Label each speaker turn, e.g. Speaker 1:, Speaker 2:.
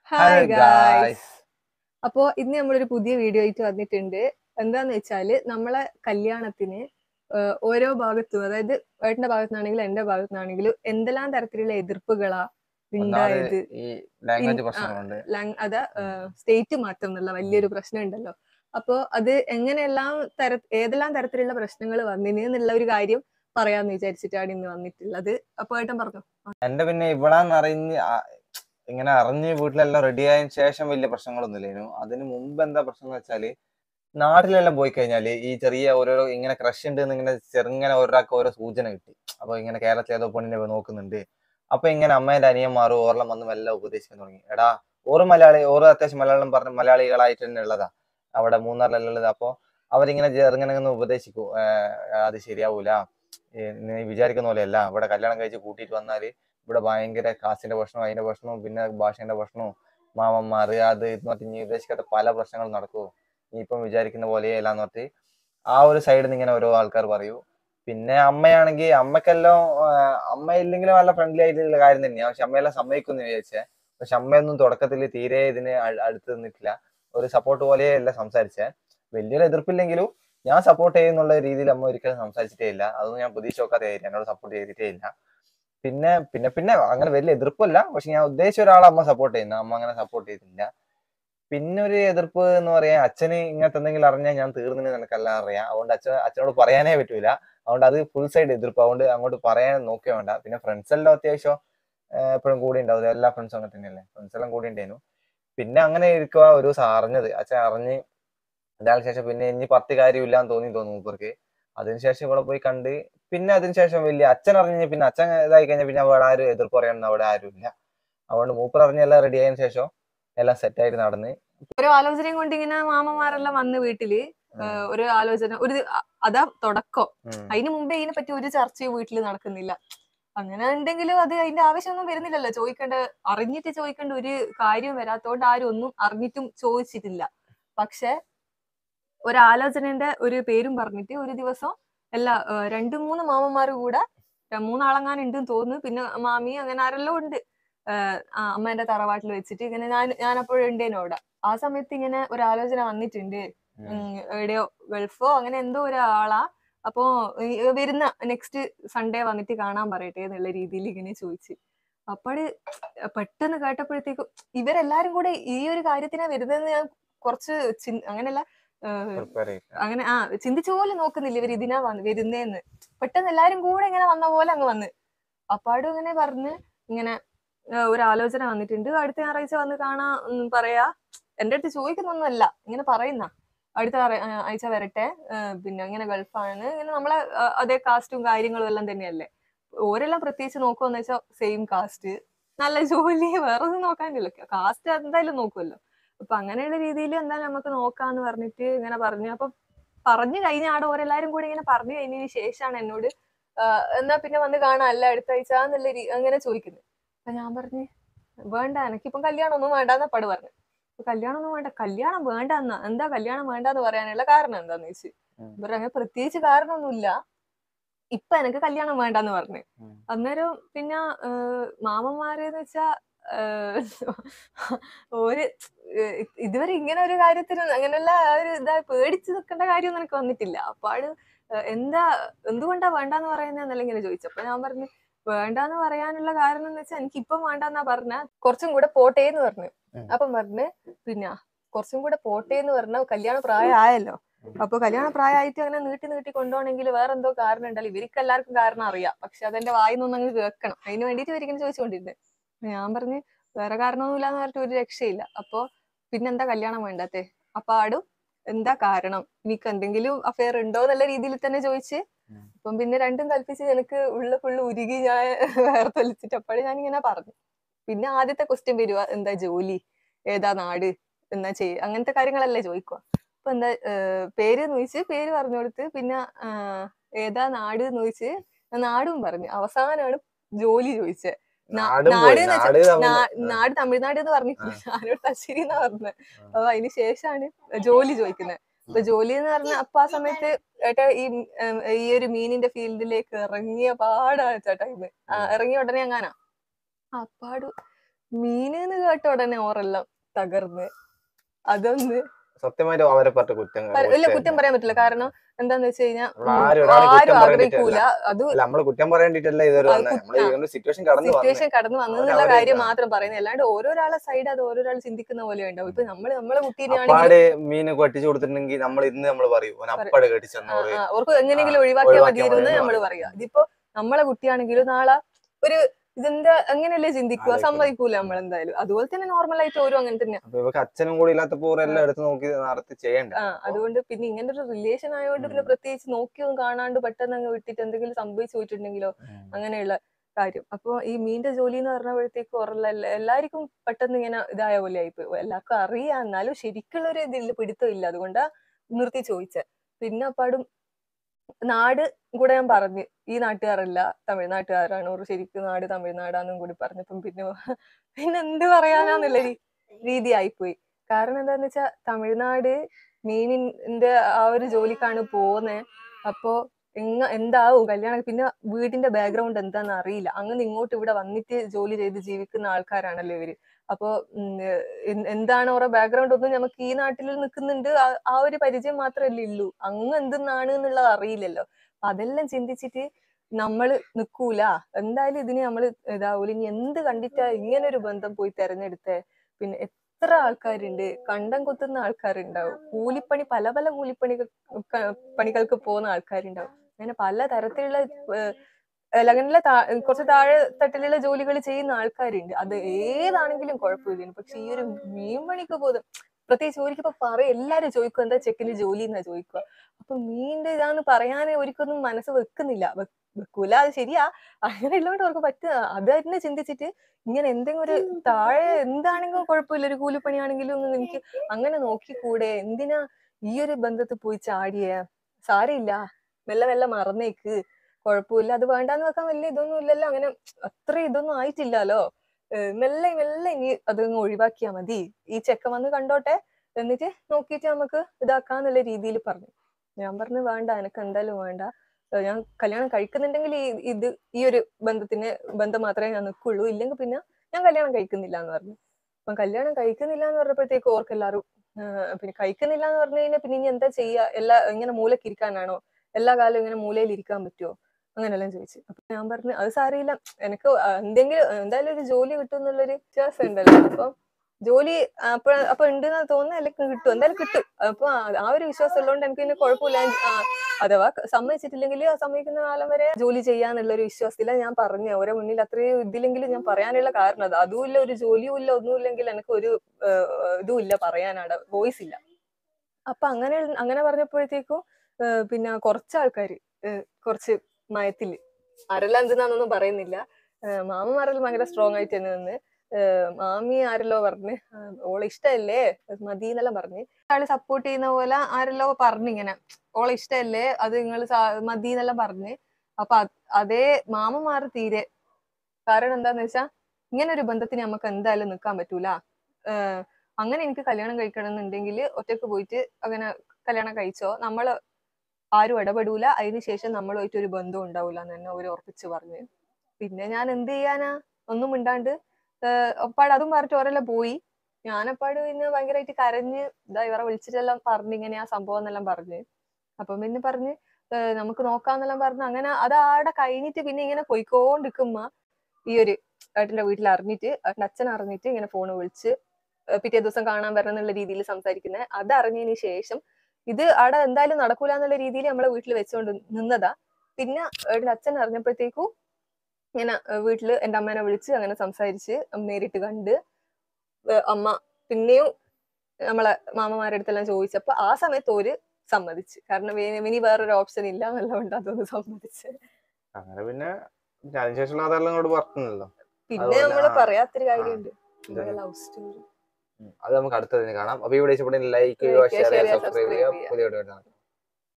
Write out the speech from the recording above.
Speaker 1: Hi guys
Speaker 2: guys
Speaker 1: അപ്പോ ഇന്ന് നമ്മളൊരു പുതിയ വീഡിയോ ആയിട്ട് വന്നിട്ടുണ്ട് എന്താന്ന് വെച്ചാല് നമ്മളെ കല്യാണത്തിന് ഏഹ്, ഓരോ ഭാഗത്തും അതായത് ഏട്ടന്റെ ഭാഗത്തുനിന്നാണെങ്കിലും എന്റെ ഭാഗത്തുനിന്നാണെങ്കിലും എന്തെല്ലാം തരത്തിലുള്ള എതിർപ്പുകളാ
Speaker 2: ഒന്നാമത്
Speaker 1: ഉണ്ടായത്
Speaker 2: ഈ ലാംഗ്വേജ്
Speaker 1: ഇൻ-
Speaker 2: പ്രശ്നങ്ങളുണ്ട്
Speaker 1: ലാങ് അത് സ്റ്റേറ്റ് മാറ്റം എന്നുള്ള വലിയൊരു പ്രശ്നം ഉണ്ടല്ലോ അപ്പോ അത് എങ്ങനെയെല്ലാം തര ഏതെല്ലാം തരത്തിലുള്ള പ്രശ്നങ്ങൾ വന്നിന് എന്നുള്ള ഒരു കാര്യം പറയാന്ന് വിചാരിച്ചിട്ടാണ് ഇന്ന് വന്നിട്ടുള്ളത് അപ്പൊ ഏട്ടൻ പറഞ്ഞു
Speaker 2: എന്റെ പിന്നെ ഇവിടാന്ന് അറിഞ്ഞ് ആ- ഇങ്ങനെ അറിഞ്ഞ് വീട്ടിലെല്ലാം റെഡി ആയതിനു ശേഷം വലിയ പ്രശ്നങ്ങളൊന്നുമില്ലേനു അതിന് മുമ്പ് എന്താ പ്രശ്നം എന്ന് വെച്ചാല് നാട്ടിലെല്ലാം പോയി കഴിഞ്ഞാല് ഈ ചെറിയ ഓരോരോ ഇങ്ങനെ ക്രഷ് ഉണ്ട് എന്ന് ഇങ്ങനെ ചെറുങ്ങനെ ഒരാൾക്ക് ഓരോ സൂചന കിട്ടി അപ്പൊ ഇങ്ങനെ കേരളത്തിൽ ഏതോ പെണ്ണിനെ നോക്കുന്നുണ്ട് അപ്പൊ ഇങ്ങനെ അമ്മേന്റെ അനിയന്മാരും ഓരെല്ലാം വന്ന് മെല്ലെ ഉപദേശിക്കാൻ തുടങ്ങി എടാ ഓറ് മലയാളി ഓറ് അത്യാവശ്യം മലയാളം പറഞ്ഞ മലയാളികളായിട്ട് തന്നെ ഉള്ളതാ അവിടെ മൂന്നാറിലെല്ലാം ഉള്ളത് അപ്പൊ അവരിങ്ങനെ ചെറുങ്ങനെ ഇങ്ങനെ ഉപദേശിക്കും "ഏർ, അത് ശരിയാവൂല ഏ, നീ വിചാരിക്കുന്ന പോലെയല്ല ഇവിടെ കല്യാണം കഴിച്ച് കൂട്ടിയിട്ട് വന്നാല് ഇവിടെ ഭയങ്കര കാശിന്റെ പ്രശ്നവും അതിന്റെ പ്രശ്നവും പിന്നെ ഭാഷേന്റെ പ്രശ്നവും മാമന്മാര് അത് ഇത് പറഞ്ഞ് നീ ഉദ്ദേശിക്കാത്ത പല പ്രശ്നങ്ങളും നടക്കുമോ നീ ഇപ്പം വിചാരിക്കുന്ന പോലെയല്ല എന്ന് പറഞ്ഞിട്ട് ആ ഒരു സൈഡിൽ നിന്ന് ഇങ്ങനെ ഓരോ ആൾക്കാർ പറയൂ പിന്നെ അമ്മയാണെങ്കിൽ അമ്മക്കെല്ലാം ആ, അമ്മ ഇല്ലെങ്കിലും നല്ല ഫ്രണ്ട്ലി ആയിട്ടുള്ള കാര്യം തന്നെയാണ് പക്ഷെ അമ്മയെല്ലാം സമ്മതിക്കുന്നു വിചാരിച്ചേ പക്ഷെ അമ്മയൊന്നും തുടക്കത്തിൽ തീരെ ഇതിന് അ- അടുത്ത് നിന്നിട്ടില്ല ഒരു സപ്പോർട്ട് പോലെയല്ല സംസാരിച്ചേ വലിയൊരു എതിർപ്പില്ലെങ്കിലും ഞാൻ സപ്പോർട്ട് ചെയ്യുന്നുള്ള രീതിയിൽ അമ്മ ഒരിക്കലും സംസാരിച്ചിട്ടേ ഇല്ല അതൊന്നും ഞാൻ പ്രതീക്ഷ വെക്കാതെ എന്നോട് സപ്പോർട്ട് ചെയ്തിട്ടേ ഇല്ല പിന്നെ പിന്നെ പിന്നെ അങ്ങനെ വലിയ എതിർപ്പല്ല പക്ഷെ ഞാൻ ഉദ്ദേശിച്ച ഒരാളെ അമ്മ സപ്പോർട്ട് ചെയ്യുന്നു അമ്മ അങ്ങനെ സപ്പോർട്ട് ചെയ്തില്ല പിന്നെ ഒരു എതിർപ്പ് എന്ന് പറയാൻ അച്ഛന് ഇങ്ങനത്തെ എന്തെങ്കിലും അറിഞ്ഞാൽ ഞാൻ തീർന്നിന് നിനക്കെല്ലാം അറിയാം അതുകൊണ്ട് അച്ഛൻ അച്ഛനോട് പറയാനേ പറ്റൂല അതുകൊണ്ട് അത് ഫുൾ സൈഡ് എതിർപ്പ് അതുകൊണ്ട് അങ്ങോട്ട് പറയാൻ നോക്കിയ വേണ്ട പിന്നെ ഫ്രണ്ട്സ് എല്ലാം അത്യാവശ്യം എപ്പോഴും കൂടി ഉണ്ടാവും എല്ലാ ഫ്രണ്ട്സും അങ്ങനെ തന്നെയല്ലേ ഫ്രണ്ട്സ് എല്ലാം കൂടി ഉണ്ടായിരുന്നു പിന്നെ അങ്ങനെ ഇരിക്കുക ഒരു ദിവസം അറിഞ്ഞത് അച്ഛൻ അറിഞ്ഞ് അതിന് ശേഷം പിന്നെ ഇനി പത്ത് കാര്യമില്ല എന്ന് തോന്നി തോന്നുന്നു മൂപ്പർക്ക് അതിനുശേഷം ഇവിടെ പോയി കണ്ട് പിന്നെ അതിനുശേഷം വലിയ അച്ഛൻ അറിഞ്ഞ് പിന്നെ അച്ഛൻ ഇതായി കഴിഞ്ഞാൽ പിന്നെ അവിടെ ആരും എതിർപ്പ് പറയാനൊന്നും അവിടെ ആരും ഇല്ല അതുകൊണ്ട് മൂപ്പർ അറിഞ്ഞ് എല്ലാം റെഡി ആയതിനു ശേഷം എല്ലാം സെറ്റ് ആയിട്ട് നടന്ന്
Speaker 1: ഓരോ ആലോചനയും കൊണ്ട് ഇങ്ങനെ മാമന്മാരെല്ലാം വന്ന് വീട്ടില് ഏഹ്, ഒരു ആലോചന ഒരു അ- അതാ തുടക്കം
Speaker 2: ഉം.
Speaker 1: അതിന് മുമ്പേ ഇതിനെ പറ്റി ഒരു ചർച്ചയും വീട്ടിൽ നടക്കുന്നില്ല അങ്ങനെ ഉണ്ടെങ്കിലും അത് അതിന്റെ ആവശ്യമൊന്നും വരുന്നില്ലല്ലോ ചോദിക്കേണ്ട അറിഞ്ഞിട്ട് ചോദിക്കേണ്ട ഒരു കാര്യം വരാത്തോണ്ട് ആരും ഒന്നും അറിഞ്ഞിട്ടും ചോദിച്ചിട്ടില്ല പക്ഷെ ഒരാലോചനന്റെ ഒരു പേരും പറഞ്ഞിട്ട് ഒരു ദിവസം എല്ലാ ഏഹ്, രണ്ട് മൂന്ന് മാമന്മാര് കൂടെ ഏഹ്, മൂന്നാളങ്ങാൻ ഉണ്ട് തോന്നുന്നു പിന്നെ മാമി അങ്ങനെ ആരെല്ലാം ഉണ്ട് ഏഹ്, ആ അമ്മേന്റെ തറവാട്ടിൽ വെച്ചിട്ട് ഇങ്ങനെ ഞാൻ ഞാൻ അപ്പോഴുണ്ടേനോ അവിടെ ആ സമയത്ത് ഇങ്ങനെ ഒരു ആലോചന വന്നിട്ടുണ്ട്
Speaker 2: ഉം.
Speaker 1: ഉം, എവിടെയോ ഗൾഫോ അങ്ങനെ എന്തോ ഒരാളാ അപ്പോ ഈ വരുന്ന നെക്സ്റ്റ് സൺഡേ വന്നിട്ട് കാണാൻ പറയട്ടെ എന്നുള്ള രീതിയിൽ ഇങ്ങനെ ചോദിച്ചു അപ്പോഴ് പെട്ടെന്ന് കേട്ടപ്പോഴത്തേക്കും ഇവരെല്ലാരും കൂടെ ഈ ഒരു കാര്യത്തിനാ വരുന്നതെന്ന് ഞാൻ കുറച്ച് ചിൻ- അങ്ങനെയല്ല ഏഹ്,
Speaker 2: Prepare ചെയ്ത്.
Speaker 1: അങ്ങനെ ആ ചിന്തിച്ചു പോലും നോക്കുന്നില്ല ഇവർ ഇതിനാ വന്ന് വരുന്നേന്ന് പെട്ടെന്ന് എല്ലാരും കൂടെ ഇങ്ങനെ വന്ന പോലെ അങ്ങ് വന്ന് അപ്പാടും ഇങ്ങനെ പറഞ്ഞ് ഇങ്ങനെ ഏഹ്, ഒരു ആലോചന വന്നിട്ടുണ്ട് അടുത്ത ഞായറാഴ്ച വന്ന് കാണാ ഉം, പറയാ എന്റെ അടുത്ത് ചോദിക്കുന്നൊന്നുമല്ല ഇങ്ങനെ പറയുന്ന അടുത്ത ഞായറ- ആ, ആഴ്ച വരട്ടെ ഏഹ്, പിന്നെ ഇങ്ങനെ ഗൾഫാണ് ഇങ്ങനെ നമ്മളെ ആ, അതേ കാസ്റ്റും കാര്യങ്ങളും എല്ലാം തന്നെയല്ലേ ഓരെല്ലാം പ്രത്യേകിച്ച് നോക്കുമെന്ന് വെച്ചാൽ സെയിം കാസ്റ്റ് നല്ല ജോലി വേറെ ഒന്നും നോക്കാനില്ല കാസ്റ്റ് എന്തായാലും നോക്കുമല്ലോ അപ്പൊ അങ്ങനെയുള്ള രീതിയിൽ എന്തായാലും നമുക്ക് നോക്കാന്ന് പറഞ്ഞിട്ട് ഇങ്ങനെ പറഞ്ഞു അപ്പൊ പറഞ്ഞു കഴിഞ്ഞ ആടെ ഓരെല്ലാരും കൂടി ഇങ്ങനെ പറഞ്ഞു കഴിഞ്ഞതിന് ശേഷമാണ് എന്നോട് ആ, എന്നാ പിന്നെ വന്ന് കാണാം അല്ല അടുത്ത ആഴ്ച എന്നുള്ള രീ അങ്ങനെ ചോദിക്കുന്നത് അപ്പൊ ഞാൻ പറഞ്ഞു വേണ്ട എനിക്കിപ്പം കല്യാണം ഒന്നും വേണ്ടെന്ന പട് പറഞ്ഞു അപ്പൊ കല്യാണം ഒന്നും വേണ്ട കല്യാണം വേണ്ട എന്നാ എന്താ കല്യാണം വേണ്ടെന്ന് പറയാനുള്ള കാരണം എന്താന്ന് ചോദിച്ചു
Speaker 2: ഉം.
Speaker 1: ഇവർ അങ്ങനെ പ്രത്യേകിച്ച് കാരണമൊന്നുമില്ല ഇപ്പൊ എനിക്ക് കല്യാണം വേണ്ടെന്ന് പറഞ്ഞു
Speaker 2: ഉം.
Speaker 1: അന്നേരം പിന്നെ ഏഹ്, മാമന്മാരെന്ന് വെച്ചാ ഏഹ്, ഒരു ഏഹ്, ഇതുവരെ ഇങ്ങനെ ഒരു കാര്യത്തിന് അങ്ങനെയുള്ള ആ ഒരു ഇതാ പേടിച്ച് നിൽക്കേണ്ട കാര്യമൊന്നും എനിക്ക് വന്നിട്ടില്ല അപ്പാട് ഏഹ്, എന്താ എന്തുകൊണ്ടാ വേണ്ടാന്ന് പറയുന്നതെന്നല്ല ഇങ്ങനെ ചോദിച്ചപ്പോ ഞാൻ പറഞ്ഞു വേണ്ടാന്ന് പറയാനുള്ള കാരണം എന്ന് വെച്ചാൽ എനിക്ക് ഇപ്പം വേണ്ടാന്നാ പറഞ്ഞ കുറച്ചും കൂടെ പോട്ടെ എന്ന് പറഞ്ഞു
Speaker 2: ഉം.
Speaker 1: അപ്പം പറഞ്ഞ് പിന്നെ കുറച്ചും കൂടെ പോട്ടെ എന്ന് പറഞ്ഞ കല്യാണ പ്രായം ആയല്ലോ അപ്പൊ കല്യാണ പ്രായമായിട്ട് അങ്ങനെ നീട്ടി നീട്ടി കൊണ്ടുപോകണമെങ്കിൽ വേറെ എന്തോ കാരണം ഉണ്ടല്ലോ ഇവർക്ക് എല്ലാവർക്കും കാരണം അറിയാം പക്ഷെ അതെന്റെ വായിന്നൊന്നും അങ്ങ് കേൾക്കണം അതിന് വേണ്ടിയിട്ട് ഇവരിങ്ങനെ ചോദിച്ചുകൊണ്ടിരുന്നത് ഞാൻ പറഞ്ഞ് വേറെ കാരണമൊന്നുമില്ല എന്ന് പറഞ്ഞിട്ട് ഒരു രക്ഷയില്ല അപ്പൊ പിന്നെന്താ കല്യാണം വേണ്ടാത്തെ അപ്പൊ ആടും എന്താ കാരണം എനിക്ക് എന്തെങ്കിലും അഫയർ ഉണ്ടോ എന്നുള്ള രീതിയിൽ തന്നെ ചോദിച്ച്
Speaker 2: ഉം.
Speaker 1: അപ്പം പിന്നെ രണ്ടും കൽപ്പിച്ച് എനിക്ക് ഉള്ള ഫുള്ള് ഉരുകി ഞാൻ വേറെ തൊലിച്ചിട്ട് അപ്പോഴും ഞാൻ ഇങ്ങനെ പറഞ്ഞു പിന്നെ ആദ്യത്തെ ക്വസ്റ്റ്യൻ വരുക എന്താ ജോലി ഏതാ നാട് എന്നാ ചെയ്യ അങ്ങനത്തെ കാര്യങ്ങളല്ലേ ചോദിക്കുക അപ്പൊ എന്താ ഏഹ്, പേര് എന്ന് ചോദിച്ച് പേര് പറഞ്ഞു കൊടുത്ത് പിന്നെ ആഹ്, ഏതാ നാട് എന്ന് ചോദിച്ച് ഞാൻ നാടും പറഞ്ഞു അവസാനമാണ് ജോലി ചോദിച്ചത് നാ-
Speaker 2: നാടും
Speaker 1: നാട്
Speaker 2: പോയി
Speaker 1: എന്ന് വെച്ചാ-
Speaker 2: നാട് തമ്മിൽ
Speaker 1: നാ- നാട് തമിഴ്നാട് എന്ന് പറഞ്ഞിട്ടില്ല ഞാനോട് തശ്ശേരി എന്നാ പറഞ്ഞത്
Speaker 2: ആ.
Speaker 1: അപ്പൊ അതിന് ശേഷമാണ് ജോലി ചോദിക്കുന്നത് അപ്പൊ ജോലി എന്ന് പറഞ്ഞ അപ്പൊ ആ സമയത്ത് ഏട്ടാ ഈ ഉം, ഈ ഒരു മീനിന്റെ ഫീൽഡിലേക്ക് ഇറങ്ങിയ പാടാണ് ചേട്ടാ ഇത് ആ, ഇറങ്ങിയ ഉടനെ അങ്ങാനാ അപ്പാട് മീനെന്ന് കേട്ട ഉടനെ ഓറെല്ലാം തകർന്ന് അതൊന്ന്
Speaker 2: സത്യമായിട്ട് അവരെ പറ്റ കുറ്റം
Speaker 1: പര- ഇല്ല കുറ്റം പറയാൻ പറ്റില്ല കാരണം എന്താന്ന് വെച്ച് കഴിഞ്ഞാൽ
Speaker 2: നമ്മള് ആരും ഒരാളെ കുറ്റം
Speaker 1: ആരും
Speaker 2: പറയേണ്ടിട്ടല്ല.
Speaker 1: ആഗ്രഹിക്കൂല അത്
Speaker 2: അല്ല നമ്മള് കുറ്റം പറയേണ്ടിട്ടല്ല ഇതൊരു
Speaker 1: അത് കുറ്റ-
Speaker 2: നമ്മള് ഈ ഒരു സിറ്റുവേഷൻ കടന്നു വന്നേ
Speaker 1: സിറ്റുവേഷൻ കടന്നു വന്നെന്നുള്ള
Speaker 2: അവരവരെ
Speaker 1: കാര്യം
Speaker 2: ആ.
Speaker 1: മാത്രം പറയുന്നത് അല്ലാണ്ട് ഓരോരാളെ സൈഡ് അത് ഓരോരാൾ ചിന്തിക്കുന്ന പോലെ ഉണ്ടാവും ഇപ്പൊ നമ്മള് നമ്മളെ കുട്ടീനെയാണെങ്കിൽ
Speaker 2: അപ്പാട് മീന് കെട്ടിച്ചു കൊടുത്തിട്ടുണ്ടെങ്കിൽ നമ്മൾ ഇന്ന് നമ്മൾ പറയും ഓൻ അപ്പാട് കെട്ടിച്ചെന്ന്
Speaker 1: ആ,
Speaker 2: പറയും
Speaker 1: ആ, അവർക്ക് എങ്ങനെയെങ്കിലും ഒഴിവാക്കിയാൽ
Speaker 2: ഒഴിവാക്കിയാൽ
Speaker 1: മതിയെന്ന്
Speaker 2: മതി
Speaker 1: നമ്മൾ
Speaker 2: എന്ന്
Speaker 1: പറയാ ഇതിപ്പോ നമ്മളെ കുട്ടിയാണെങ്കിലും നാളെ ഒരു ഇതിന്റെ അങ്ങനെയല്ലേ ചിന്തിക്കുക
Speaker 2: ആലോചിക്കും.
Speaker 1: സമ്മതിക്കൂല നമ്മൾ എന്തായാലും അതുപോലെ തന്നെ നോർമൽ ആയിട്ട് ഓരോ അങ്ങനെ തന്നെ
Speaker 2: അപ്പൊ ഇവക്ക് അച്ഛനും കൂടി ഇല്ലാത്തപ്പോ എല്ലാം എടുത്ത് നോക്കി നടത്തി ചെയ്യണ്ടേ
Speaker 1: ആ അതുകൊണ്ട് പിന്നെ ഇങ്ങനെ ഒരു റിലേഷൻ ആയതുകൊണ്ട് പിന്നെ
Speaker 2: ഉം.
Speaker 1: പ്രത്യേകിച്ച് നോക്കിയൊന്നും കാണാണ്ട് പെട്ടെന്ന് അങ്ങ് വിട്ടിട്ട് എന്തെങ്കിലും സംഭവിച്ചു പോയിട്ടുണ്ടെങ്കിലോ
Speaker 2: ഉം.
Speaker 1: അങ്ങനെയുള്ള കാര്യം അപ്പൊ ഈ മീന്റെ ജോലി എന്ന് പറഞ്ഞപ്പോഴത്തേക്ക് ഉറല്ല എല്ലാവർക്കും പെട്ടെന്ന് ഇങ്ങനെ ഇതായ പോലെ ആയിപ്പോയി എല്ലാവർക്കും അറിയാം എന്നാലും ശരിക്കുള്ള ഒരു ഇതില്ല പിടുത്തം ഇല്ല അതുകൊണ്ടാ നിർത്തി ചോദിച്ചത് പിന്നെ അപ്പാടും നാട് കൂടെ ഞാൻ പറഞ്ഞു ഈ നാട്ടുകാരല്ല തമിഴ്നാട്ടുകാരാണ് ഒരു ശരിക്കും നാട് തമിഴ്നാടാന്നും കൂടി പറഞ്ഞപ്പം പിന്നെ പിന്നെ എന്ത് പറയാനാന്നുള്ള രീ- രീതി ആയിപ്പോയി കാരണം എന്താന്ന് വെച്ചാ തമിഴ്നാട് മീനിന്റെ ആ ഒരു ജോലിക്കാണ് പോന്നെ അപ്പോ എങ്ങ എന്താവും കല്യാണം പിന്നെ വീടിന്റെ ബാക്ക്ഗ്രൗണ്ട് എന്താന്ന് അറിയില്ല അങ്ങനെ ഇങ്ങോട്ട് ഇവിടെ വന്നിട്ട് ജോലി ചെയ്ത് ജീവിക്കുന്ന ആൾക്കാരാണല്ലോ ഇവര് അപ്പോ ഉം, എ- എന്താണ് ഓരോ ബാക്ക്ഗ്രൗണ്ട് ഒന്നും നമുക്ക് ഈ നാട്ടിൽ നിൽക്കുന്നുണ്ട് ആ- ആ ഒരു പരിചയം മാത്രമല്ലേ ഉള്ളൂ അങ്ങ് എന്തെന്നാണ് എന്നുള്ളത് അറിയില്ലല്ലോ അപ്പൊ അതെല്ലാം ചിന്തിച്ചിട്ട് നമ്മള് നിക്കൂല എന്തായാലും ഇതിന് നമ്മള് ഇതാവൂല ഇനി എന്ത് കണ്ടിട്ടാ ഇങ്ങനെ ഒരു ബന്ധം പോയി തെരഞ്ഞെടുത്തേ പിന്നെ എത്ര ആൾക്കാരുണ്ട് കണ്ടം കുത്തുന്ന ആൾക്കാരുണ്ടാവും കൂലിപ്പണി പല പല കൂലിപ്പണികൾ ക- പണികൾക്ക് പോകുന്ന ആൾക്കാരുണ്ടാവും അങ്ങനെ പല തരത്തിലുള്ള ഏഹ്, ലഗനിലെ താ കുറച്ച് താഴെ തട്ടിലുള്ള ജോലികൾ ചെയ്യുന്ന ആൾക്കാരുണ്ട് അത് ഏതാണെങ്കിലും കുഴപ്പമില്ല പക്ഷെ ഈ ഒരു മീൻ പണിക്ക് പോകുന്നത് പ്രത്യേകിച്ച് ഒരിക്കൽ പറയും എല്ലാരും ചോദിക്കും എന്താ ചെക്കിന് ജോലി എന്നാ ചോദിക്കുക അപ്പൊ മീനിന്റെ ഇതാന്ന് പറയാൻ ഒരിക്കൊന്നും മനസ്സ് വെക്കുന്നില്ല വെ- വെക്കൂല അത് ശരിയാ അങ്ങനെ ഉള്ളതുകൊണ്ട് അവർക്ക് പറ്റുക അത് തന്നെ ചിന്തിച്ചിട്ട് ഇങ്ങനെ എന്തെങ്കിലും ഒരു താഴെ എന്താണെങ്കിലും കുഴപ്പമില്ല ഒരു കൂലിപ്പണിയാണെങ്കിലും ഒന്നും എനിക്ക് അങ്ങനെ നോക്കിക്കൂടെ എന്തിനാ ഈ ഒരു ബന്ധത്തിൽ പോയി ചാടിയേ സാരയില്ല മെല്ലെ മെല്ലെ മറന്നേക്ക് കുഴപ്പമില്ല അത് വേണ്ടാന്ന് വെക്കാൻ വലിയ ഇതൊന്നും ഇല്ലല്ലോ അങ്ങനെ അത്ര ഇതൊന്നും ആയിട്ടില്ലല്ലോ ഏഹ് മെല്ലെ മെല്ലെ ഇനി അതങ്ങ് ഒഴിവാക്കിയാ മതി ഈ ചെക്കൻ വന്ന് കണ്ടോട്ടെ എന്നിട്ട് നോക്കിയിട്ട് നമുക്ക് ഇതാക്കാന്നുള്ള രീതിയിൽ പറഞ്ഞു ഞാൻ പറഞ്ഞു വേണ്ട എനക്ക് എന്തായാലും വേണ്ട ഏഹ് ഞാൻ കല്യാണം കഴിക്കുന്നുണ്ടെങ്കിൽ ഈ ഇത് ഈ ഒരു ബന്ധത്തിന് ബന്ധം മാത്രമേ ഞാൻ നിൽക്കുള്ളൂ ഇല്ലെങ്കിൽ പിന്നെ ഞാൻ കല്യാണം കഴിക്കുന്നില്ല എന്ന് പറഞ്ഞു അപ്പം കല്യാണം കഴിക്കുന്നില്ല എന്ന് പറഞ്ഞപ്പോഴത്തേക്ക് ഓർക്കെല്ലാരും ആഹ് പിന്നെ കഴിക്കുന്നില്ല എന്ന് പറഞ്ഞു കഴിഞ്ഞാൽ പിന്നെ ഇനി എന്താ ചെയ്യാ എല്ലാ ഇങ്ങനെ മൂലക്കിരിക്കാനാണോ എല്ലാ കാലവും ഇങ്ങനെ മൂലയിൽ ഇരിക്കാൻ പറ്റുമോ അങ്ങനെല്ലാം ചോദിച്ചു അപ്പൊ ഞാൻ പറഞ്ഞു അത് സാരമില്ല എനിക്ക് എന്തെങ്കിലും എന്തായാലും ഒരു ജോലി കിട്ടും എന്നുള്ളൊരു വിശ്വാസം ഉണ്ടല്ലോ അപ്പൊ ജോലി അപ്പൊ അപ്പൊ ഉണ്ടെന്ന് തോന്നുന്നു അല്ലെങ്കിൽ കിട്ടും എന്തായാലും കിട്ടും അപ്പൊ ആ- ആ ഒരു വിശ്വാസം ഉള്ളതുകൊണ്ട് എനിക്ക് പിന്നെ കുഴപ്പമില്ല ആ, അഥവാ സമ്മതിച്ചിട്ടില്ലെങ്കിൽ ആ സമ്മതിക്കുന്ന കാലം വരെ ജോലി ചെയ്യാന്നുള്ള ഒരു വിശ്വാസത്തില ഞാൻ പറഞ്ഞു അവരെ മുന്നിൽ അത്രയും ഇതിലെങ്കിലും ഞാൻ പറയാനുള്ള കാരണം അത് അതും ഇല്ല ഒരു ജോലിയും ഇല്ല ഒന്നും ഇല്ലെങ്കിൽ എനിക്ക് ഒരു ഏഹ്, ഇതും ഇല്ല പറയാനാണ് വോയിസ് ഇല്ല അപ്പൊ അങ്ങനെ അങ്ങനെ പറഞ്ഞപ്പോഴത്തേക്കും ഏഹ്, പിന്നെ കുറച്ച് ആൾക്കാര് ഏഹ്, കുറച്ച് മയത്തില് ആരെല്ലാം എന്തെന്നാന്നൊന്നും പറയുന്നില്ല ഏഹ്, മാമന്മാരെല്ലാം ഭയങ്കര സ്ട്രോങ് ആയിട്ട് തന്നെ നിന്ന് ഏഹ്, മാമി ആരല്ലോ പറഞ്ഞ് ആഹ്, ഓളെ ഇഷ്ടമല്ലേ അത് മതി എന്നെല്ലാം പറഞ്ഞ് ആള് സപ്പോർട്ട് ചെയ്യുന്ന പോലെ ആരല്ലോ പറഞ്ഞു ഇങ്ങനെ ഓളെ ഇഷ്ടമല്ലേ അത് നിങ്ങൾ മതി എന്നെല്ലാം പറഞ്ഞ് അപ്പൊ അത് അതേ മാമന്മാർ തീരെ കാരണം എന്താന്ന് വെച്ചാ ഇങ്ങനെ ഒരു ബന്ധത്തിന് നമുക്ക് എന്തായാലും നിൽക്കാൻ പറ്റൂല ഏഹ്, അങ്ങനെ എനിക്ക് കല്യാണം കഴിക്കണം എന്നുണ്ടെങ്കിൽ ഒറ്റക്ക് പോയിട്ട് അങ്ങനെ കല്യാണം കഴിച്ചോ നമ്മള് ആരും ഇടപെടൂല അതിനുശേഷം നമ്മളുമായിട്ട് ഒരു ബന്ധം ഉണ്ടാവൂല എന്ന് തന്നെ ഒരു ഉറപ്പിച്ച് പറഞ്ഞു പിന്നെ ഞാൻ എന്ത് ചെയ്യാനാ ഒന്നും മിണ്ടാണ്ട് ഏഹ് ഒപ്പാട് അതും പറഞ്ഞിട്ട് ഓരെല്ലാം പോയി ഞാനപ്പാട് പിന്നെ ഭയങ്കരമായിട്ട് കരഞ്ഞ് ഇതാ ഇവരെ വിളിച്ചിട്ടെല്ലാം പറഞ്ഞ് ഇങ്ങനെ ആ സംഭവം എന്നെല്ലാം പറഞ്ഞ് അപ്പം പിന്നെ പറഞ്ഞ് ഏഹ് നമുക്ക് നോക്കാന്നെല്ലാം പറഞ്ഞ് അങ്ങനെ അത് ആടെ കഴിഞ്ഞിട്ട് പിന്നെ ഇങ്ങനെ പോയിക്കോണ്ടിരിക്കുമ്പോ ഈ ഒരു ഏട്ടന്റെ വീട്ടിൽ അറിഞ്ഞിട്ട് ഏട്ടന്റെ അച്ഛൻ അറിഞ്ഞിട്ട് ഇങ്ങനെ ഫോൺ വിളിച്ച് ഏഹ് പിറ്റേ ദിവസം കാണാൻ വരണം എന്നുള്ള രീതിയിൽ സംസാരിക്കുന്നത് അത് അറിഞ്ഞതിന് ശേഷം ഇത് അവിടെ എന്തായാലും നടക്കൂല എന്നുള്ള രീതിയിൽ നമ്മളെ വീട്ടിൽ വെച്ചുകൊണ്ട് നിന്നതാ പിന്നെ ഏട്ടന്റെ അച്ഛൻ അറിഞ്ഞപ്പോഴത്തേക്കും ഇങ്ങനെ ഏഹ് വീട്ടില് എന്റെ അമ്മേനെ വിളിച്ച് അങ്ങനെ സംസാരിച്ച് നേരിട്ട് കണ്ട് ഏഹ് അമ്മ പിന്നെയും നമ്മളെ മാമമാരുടെ അടുത്തെല്ലാം ചോദിച്ചപ്പോ ആ സമയത്ത് ഒരു സമ്മതിച്ച് കാരണം വേ- ഇനി വേറൊരു ഓപ്ഷൻ ഇല്ല എന്നുള്ളതുകൊണ്ട് അതൊന്ന് സമ്മതിച്ച്
Speaker 2: അങ്ങനെ പിന്നെ അതിനുശേഷമുള്ള അതെല്ലാം കൂടെ പറഞ്ഞല്ലോ
Speaker 1: പിന്നെ
Speaker 2: അതുപോലെ
Speaker 1: നമ്മള്
Speaker 2: ആ,
Speaker 1: പറയാത്തൊരു
Speaker 2: ആ,
Speaker 1: കാര്യമുണ്ട്
Speaker 2: ഇതാണ്.
Speaker 1: ലവ് സ്റ്റോറി
Speaker 2: അത് നമുക്ക് അടുത്തതിന് കാണാം അപ്പൊ ഇവിടെ ഇഷ്ടപ്പെടുന്ന ലൈക്ക്
Speaker 1: Like
Speaker 2: ഷെയർ
Speaker 1: ചെയ്യുക,
Speaker 2: ചെയ്യുക
Speaker 1: share ചെയ്യുക,
Speaker 2: സബ്സ്ക്രൈബ് ചെയ്യുക
Speaker 1: subscribe ചെയ്യുക.
Speaker 2: പുതിയ വീഡിയോ കാണാം